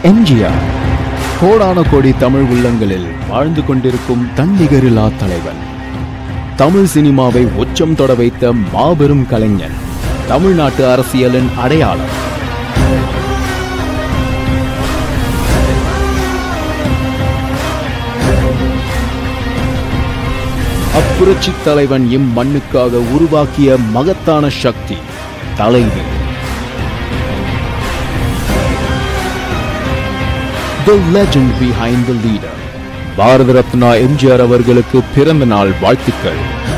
எம்ஜிஆர் கோடான கோடி தமிழ் உள்ளங்களில் வாழ்ந்து கொண்டிருக்கும் தன்னிகரில்லா தலைவன் தமிழ் சினிமாவை உச்சம் தொட வைத்த மாபெரும் கலைஞன் தமிழ்நாட்டு அரசியலின் அடையாளம் அப்புரட்சி தலைவன் இம்மண்ணுக்காக உருவாக்கிய மகத்தான சக்தி தலைவி The legend behind the leader பாரத ரத்னா எம்ஜிஆர் அவர்களுக்கு பிறந்த நாள் வாழ்த்துக்கள்